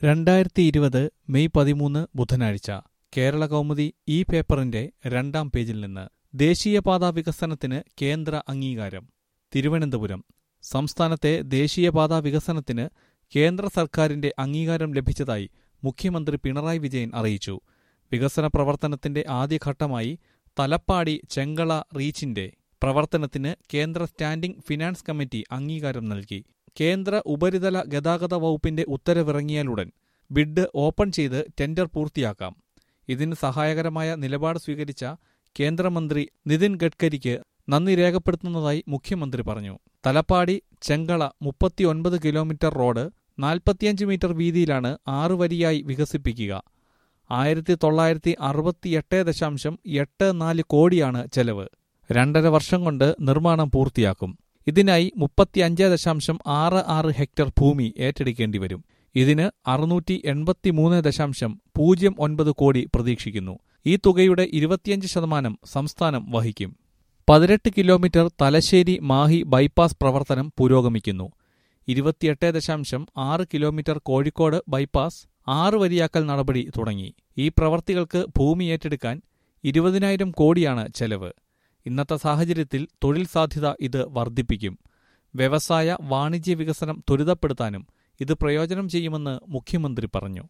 രണ്ടായിരത്തി ഇരുപത് മെയ് പതിമൂന്ന് ബുധനാഴ്ച കേരള കൗമുദി ഈ പേപ്പറിന്റെ രണ്ടാം പേജിൽ നിന്ന് ദേശീയപാതാ വികസനത്തിന് കേന്ദ്ര അംഗീകാരം തിരുവനന്തപുരം സംസ്ഥാനത്തെ ദേശീയപാതാ വികസനത്തിന് കേന്ദ്ര സർക്കാരിന്റെ അംഗീകാരം ലഭിച്ചതായി മുഖ്യമന്ത്രി പിണറായി വിജയൻ അറിയിച്ചു വികസന പ്രവർത്തനത്തിന്റെ ആദ്യഘട്ടമായി തലപ്പാടി ചെങ്കള റീച്ചിന്റെ പ്രവർത്തനത്തിന് കേന്ദ്ര സ്റ്റാൻഡിംഗ് ഫിനാൻസ് കമ്മിറ്റി അംഗീകാരം നൽകി കേന്ദ്ര ഉപരിതല ഗതാഗത വകുപ്പിന്റെ ഉത്തരവിറങ്ങിയാലുടൻ ബിഡ് ഓപ്പൺ ചെയ്ത് ടെൻഡർ പൂർത്തിയാക്കാം ഇതിന് സഹായകരമായ നിലപാട് സ്വീകരിച്ച കേന്ദ്രമന്ത്രി നിതിൻ ഗഡ്കരിക്ക് നന്ദി രേഖപ്പെടുത്തുന്നതായി മുഖ്യമന്ത്രി പറഞ്ഞു തലപ്പാടി ചെങ്കള മുപ്പത്തിയൊൻപത് കിലോമീറ്റർ റോഡ് നാൽപ്പത്തിയഞ്ച് മീറ്റർ വീതിയിലാണ് ആറു വരിയായി വികസിപ്പിക്കുക ആയിരത്തി തൊള്ളായിരത്തി അറുപത്തിയെട്ട് ദശാംശം എട്ട് നാല് കോടിയാണ് ചെലവ് രണ്ടര വർഷം കൊണ്ട് നിർമ്മാണം പൂർത്തിയാക്കും ഇതിനായി മുപ്പത്തിയഞ്ച് ദശാംശം ആറ് ആറ് ഹെക്ടർ ഭൂമി ഏറ്റെടുക്കേണ്ടി വരും ഇതിന് അറുന്നൂറ്റി എൺപത്തിമൂന്ന് ദശാംശം പൂജ്യം ഒൻപത് കോടി പ്രതീക്ഷിക്കുന്നു ഈ തുകയുടെ ഇരുപത്തിയഞ്ച് ശതമാനം സംസ്ഥാനം വഹിക്കും പതിനെട്ട് കിലോമീറ്റർ തലശ്ശേരി മാഹി ബൈപ്പാസ് പ്രവർത്തനം പുരോഗമിക്കുന്നു ഇരുപത്തിയെട്ട് ദശാംശം ആറ് കിലോമീറ്റർ കോഴിക്കോട് ബൈപ്പാസ് ആറ് വരിയാക്കൽ നടപടി തുടങ്ങി ഈ പ്രവർത്തികൾക്ക് ഭൂമി ഏറ്റെടുക്കാൻ ഇരുപതിനായിരം കോടിയാണ് ചെലവ് ഇന്നത്തെ സാഹചര്യത്തിൽ തൊഴിൽ സാധ്യത ഇത് വർദ്ധിപ്പിക്കും വ്യവസായ വാണിജ്യ വികസനം ത്വരിതപ്പെടുത്താനും ഇത് പ്രയോജനം ചെയ്യുമെന്ന് മുഖ്യമന്ത്രി പറഞ്ഞു